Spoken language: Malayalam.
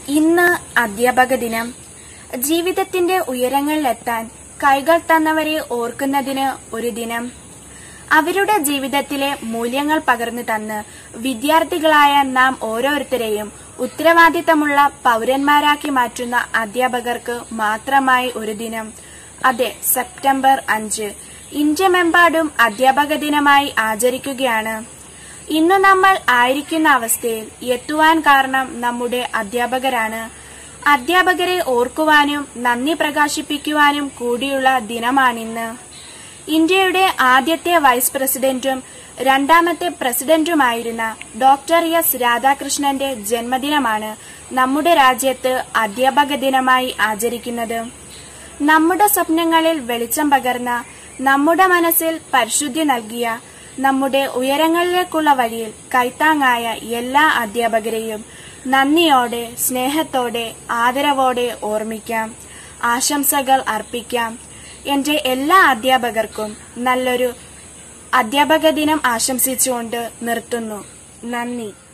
ഇന്ന് അധ്യാപക ദിനം ജീവിതത്തിന്റെ ഉയരങ്ങളിലെത്താൻ കൈകൾ തന്നവരെ ഓർക്കുന്നതിന് ഒരു ദിനം അവരുടെ ജീവിതത്തിലെ മൂല്യങ്ങൾ പകർന്നു തന്ന് വിദ്യാർത്ഥികളായ നാം ഓരോരുത്തരെയും ഉത്തരവാദിത്തമുള്ള പൗരന്മാരാക്കി മാറ്റുന്ന അധ്യാപകർക്ക് മാത്രമായി ഒരു ദിനം അതെ സെപ്റ്റംബർ അഞ്ച് ഇന്ത്യമെമ്പാടും അധ്യാപക ദിനമായി ആചരിക്കുകയാണ് ഇന്ന് നമ്മൾ ആയിരിക്കുന്ന അവസ്ഥയിൽ എത്തുവാൻ കാരണം നമ്മുടെ അധ്യാപകരാണ് അധ്യാപകരെ ഓർക്കുവാനും നന്ദി പ്രകാശിപ്പിക്കുവാനും കൂടിയുള്ള ദിനമാണിന്ന് ഇന്ത്യയുടെ ആദ്യത്തെ വൈസ് പ്രസിഡന്റും രണ്ടാമത്തെ പ്രസിഡന്റുമായിരുന്ന ഡോക്ടർ എസ് രാധാകൃഷ്ണന്റെ ജന്മദിനമാണ് നമ്മുടെ രാജ്യത്ത് അധ്യാപക ദിനമായി ആചരിക്കുന്നത് നമ്മുടെ സ്വപ്നങ്ങളിൽ വെളിച്ചം പകർന്ന നമ്മുടെ മനസ്സിൽ പരിശുദ്ധി നൽകിയ നമ്മുടെ ഉയരങ്ങളിലേക്കുള്ള വഴിയിൽ കൈത്താങ്ങായ എല്ലാ അധ്യാപകരെയും നന്ദിയോടെ സ്നേഹത്തോടെ ആദരവോടെ ഓർമ്മിക്കാം ആശംസകൾ അർപ്പിക്കാം എന്റെ എല്ലാ അധ്യാപകർക്കും നല്ലൊരു അധ്യാപക ദിനം ആശംസിച്ചുകൊണ്ട് നിർത്തുന്നു നന്ദി